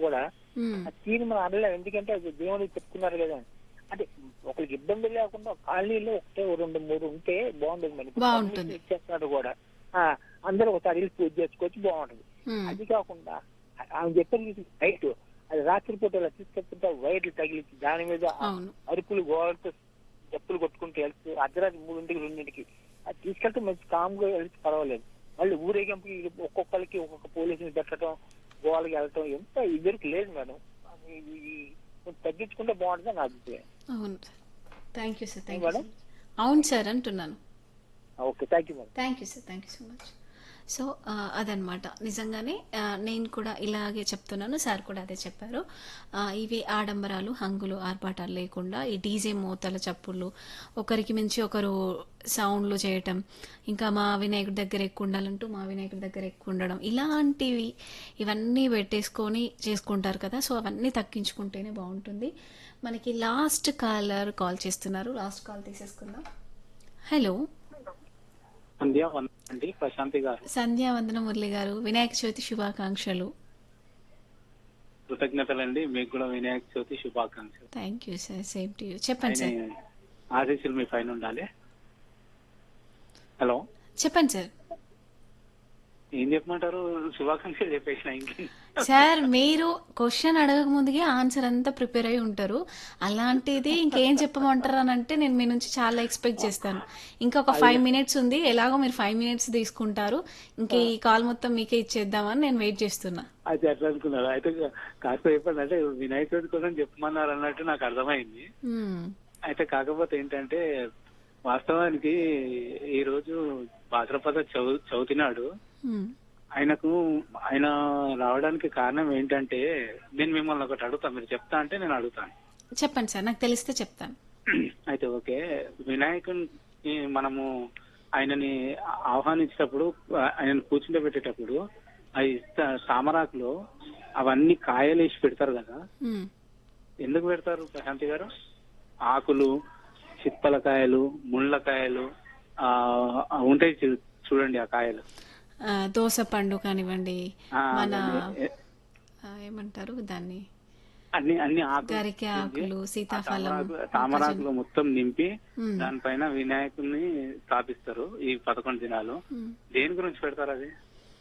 కూడా ఉమ్, ఆ తీరు మనం అనలేం ఎందుకంటే అది దేవుడికి చెప్తున్నారు కదా అంటే ఒకరికి ఇబ్బంది లేకుండా కాలనీలో ఒకటే ఓ రెండు మూడు ఉంటే బాగుంటుంది మరి ఇప్పుడు బాగుంటుంది. community ఇచ్చేస్తున్నాడు కూడా ఆ, అందరూ ఒకసారి వెళ్ళి పూజ చేసుకోవచ్చు బాగుంటుంది ఉమ్, అది కాకుండా ఆమె చెప్పింది రైట్ అది రాత్రిపూట ఇలా తీసుకెళ్తుంటే వైర్లు తగిలించి దాని మీద ఆ అవును అరుపులు గోడలతో చెప్పులు కొట్టుకుంటూ వెళ్తూ అర్ధరాత్రి మూడింటికి రెండింటికి అది తీసుకెళ్తే మంచి కామ్ గా వెళ్తే పర్వాలేదు మళ్ళీ ఊరేగింపుకి ఒక్కొక్కరికి ఒక్కొక్క పోలీసుని పెట్టడం గోడకి వెళ్ళటం ఎంత ఇద్దరికి లేదు మేడం అది ఈ- కొంచెం తగ్గించుకుంటే బాగుంటుంది నా అభిప్రాయం అవును sir thank you sir thank you madam? అవును సార్ అంటున్నాను okay thank you madam thank you sir thank you so much so ఆ, అదనమాట నిజంగానే ఆ, నేను కూడా ఇలాగే చెప్తున్నాను సార్ కూడా అదే చెప్పారు ఆ, ఇవి ఆడంబరాలు హంగులు ఆర్భాటాలు లేకుండా ఈ డీజే మోతల చప్పుళ్ళు ఒకరికి మించి ఒకరు సౌండ్లు చేయటం ఇంకా మా వినాయకుడి దగ్గర ఎక్కువ ఉండాలంటూ మా వినాయకుడి దగ్గర ఎక్కువ ఉండడం ఇలాంటివి ఇవన్నీ పెట్టేసుకొని చేసుకుంటారు కదా సో అవన్నీ తగ్గించుకుంటేనే బాగుంటుంది మనకి లాస్ట్ కాలర్ కాల్ చేస్తున్నారు లాస్ట్ కాల్ తీసేసుకుందాం హలో సంధ్య వందండి ప్రశాంతి గారు సంధ్యావందన మురళి గారు వినాయక చవితి శుభాకాంక్షలు కృతజ్ఞతలండి మీకు కూడా వినాయక చవితి శుభాకాంక్షలు thank you sir same to you చెప్పండి సార్ ఆయన ఆశీస్సులు మీ పైన ఉండాలి హలో చెప్పండి సార్ ఏం చెప్పమంటారు శుభాకాంక్షలు చెప్పేసిన ఇంకేం సార్ మీరు క్వశ్చన్ అడగక ముందుకే ఆన్సర్ అంతా ప్రిపేర్ అయి ఉంటారు అలాంటిది ఇంకేం చెప్పమంటారు అని అంటే నేను మీ నుంచి చాలా ఎక్స్పెక్ట్ చేస్తాను ఇంకా ఒక ఫైవ్ మినిట్స్ ఉంది ఎలాగో మీరు ఫైవ్ మినిట్స్ తీసుకుంటారు ఇంకా ఈ కాల్ మొత్తం మీకే ఇచ్చేద్దామని నేను వెయిట్ చేస్తున్నా అది అట్లా అనుకున్నారు అయితే కాస్త చెప్పండి అంటే వినాయక చవితి కోసం చెప్పమన్నారు అన్నట్టు నాకు అర్థమైంది మ్మ్. అయితే కాకపోతే ఏంటంటే వాస్తవానికి ఈ రోజు భాద్రపద చౌ చవితి నాడు మ్మ్. ఆయనకు ఆయన రావడానికి కారణం ఏంటంటే నేను మిమ్మల్ని ఒకటి అడుగుతాను మీరు చెప్తా అంటే నేను అడుగుతాను చెప్పండి సార్ నాకు తెలిస్తే చెప్తాను అయితే ఓకే వినాయకుని మనము ఆయనని ఆహ్వానించేటప్పుడు ఆయనను కూర్చుండబెట్టేటప్పుడు అవి తామరాకులో అవన్నీ కాయలు వేసి పెడతారు కదా మ్మ్. ఎందుకు పెడతారు ప్రశాంతి గారు ఆకులు చిప్పలకాయలు ముళ్ళకాయలు ఆ ఆ ఉంటాయి చూ- చూడండి ఆ కాయలు ఆ, దోస పండు కానివ్వండి ఆ, మన అవన్నీ, ఆ, ఏమంటారు దాన్ని అన్ని అన్ని ఆకులు గరికె ఆకులు సీతాఫలం తామరాకు- తామరాకులు మొత్తం నింపి మ్మ్. దానిపైన వినాయకుడిని స్థాపిస్తారు ఈ పదకొండు దినాలు మ్మ్. దేని గురించి పెడతారు అది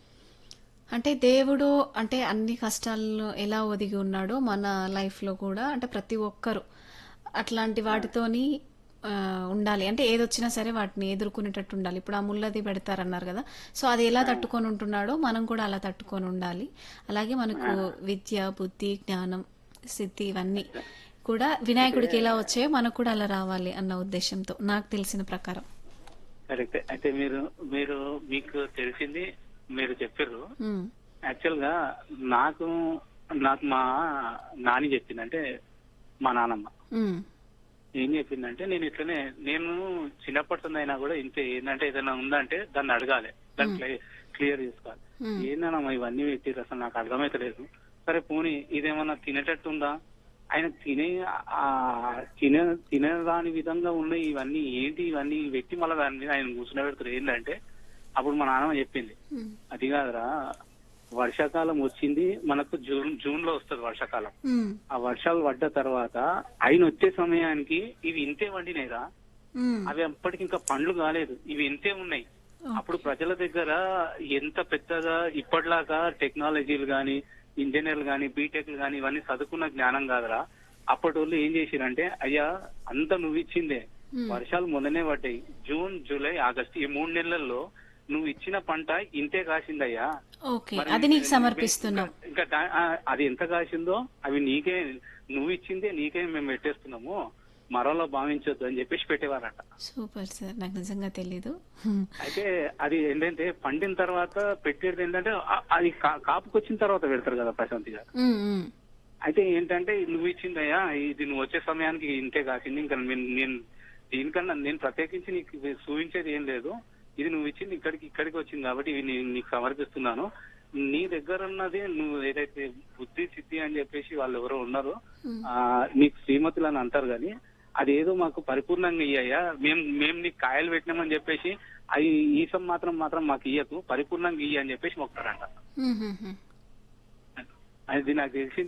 అంటే దేవుడు అంటే అన్ని కష్టాలను ఎలా ఒదిగి ఉన్నాడో మన లైఫ్ లో కూడా అంటే ప్రతి ఒక్కరు అట్లాంటి వాటితోని ఆ, ఉండాలి అంటే ఏదొచ్చినా సరే వాటిని ఎదుర్కొనేటట్టు ఉండాలి ఇప్పుడు ఆ ముళ్ళది పెడతారన్నారు కదా సో అది ఎలా తట్టుకొని ఉంటున్నాడో మనం కూడా అలా తట్టుకొని ఉండాలి అలాగే మనకు విద్య బుద్ధి జ్ఞానం సిద్ధి ఇవన్నీ కూడా వినాయకుడికి ఎలా వచ్చాయో మనకు కూడా అలా రావాలి అన్న ఉద్దేశంతో నాకు తెలిసిన ప్రకారం కరెక్ట్ అయితే మీరు మీరు మీకు తెలిసింది మీరు చెప్పారు ఉమ్, యాక్చువల్ గా నాకు నాకు మా నాని చెప్పింది అంటే మా నానమ్మ ఉమ్, ఏం చెప్పిందంటే నేను ఇట్లనే నేను చిన్నప్పటి అయినా కూడా ఇంతే ఏంటంటే ఏదైనా ఉందంటే దాన్ని అడగాలి దాన్ని క్లి- క్లియర్ చేసుకోవాలి ఉమ్, ఏందన్నా ఇవన్నీ పెట్టిర్రు అసలు నాకు అర్థమైతలేదు సరే పోనీ ఇదేమన్నా తినేటట్టు ఉందా ఆయన తినే ఆ తినే తినరాని విధంగా ఉన్న ఇవన్నీ ఏంటి ఇవన్నీ పెట్టి మళ్ళీ దాని మీద ఆయన కూర్చుని పెడతారు ఏంటంటే అప్పుడు మా నాన్నమ్మ చెప్పింది ఉమ్, అది కాదురా వర్షాకాలం వచ్చింది మనకు జూన్ జూన్ లో వస్తుంది వర్షాకాలం ఉమ్, ఆ వర్షాలు పడ్డ తర్వాత ఆయన వచ్చే సమయానికి ఇవి ఇంతే వండినాయిరా ఉమ్. అవి అప్పటికి ఇంకా పండ్లు కాలేదు ఇవి ఇంతే ఉన్నాయి అప్పుడు ప్రజల దగ్గర ఎంత పెద్దగా ఇప్పటిలాగా టెక్నాలజీలు గాని ఇంజనీర్లు గాని బీటెక్లు గాని ఇవన్నీ చదువుకున్న జ్ఞానం కాదురా అప్పటి వాళ్ళు ఏం చేసిరంటే అయ్యా అంత నువ్వు ఇచ్చిందే Hmm. వర్షాలు మొన్ననే పడ్డాయి జూన్ జూలై ఆగస్ట్ ఈ మూడు నెలల్లో నువ్వు ఇచ్చిన పంట ఇంతే కాసిందయ్యా ఓకే మరి అది నీకు ఇంకా- సమర్పిస్తున్నాం ఇంకా దా- ఆ, అది ఎంత కాసిందో అవి నీకే నువ్వు ఇచ్చిందే నీకే మేము పెట్టేస్తున్నాము మరోలో భావించొద్దు అని చెప్పేసి పెట్టేవారట సూపర్ సార్ నాకు నిజంగా తెలీదు హ్మ్. అయితే అది ఏంటంటే పండిన తర్వాత పెట్టేది ఏంటంటే ఆ- అది కా- కాపుకొచ్చిన తర్వాత పెడతారు కదా ప్రశాంతి గారు ఉమ్, ఉమ్. అయితే ఏంటంటే నువ్వు ఇచ్చిందయ్యా ఇది నువ్వు వచ్చే సమయానికి ఇంతే కాసింది ఇంకా నేను నేను దీనికన్నా నేను ప్రత్యేకించి నీకు ఇది చూపించేది ఏం లేదు ఇది నువ్వు ఇచ్చింది ఇక్కడికి ఇక్కడికి వచ్చింది కాబట్టి ఇవి నేను నీకు సమర్పిస్తున్నాను నీ దగ్గర ఉన్నది నువ్వు ఏదైతే బుద్ధి సిద్ధి అని చెప్పేసి వాళ్ళు ఎవరో ఉన్నారు Hmm. ఆ నీకు శ్రీమతులు అని అంటారు కానీ అదేదో మాకు పరిపూర్ణంగా ఇయ్యా మేము మేము నీకు కాయలు పెట్టినామని చెప్పేసి అవి ఈసం మాత్రం మాత్రం మాకు ఇయ్యకు పరిపూర్ణంగా ఇయ్య అని చెప్పేసి మొక్తారంట ఉమ్, ఉమ్, ఉమ్. అది నాకు తెలిసి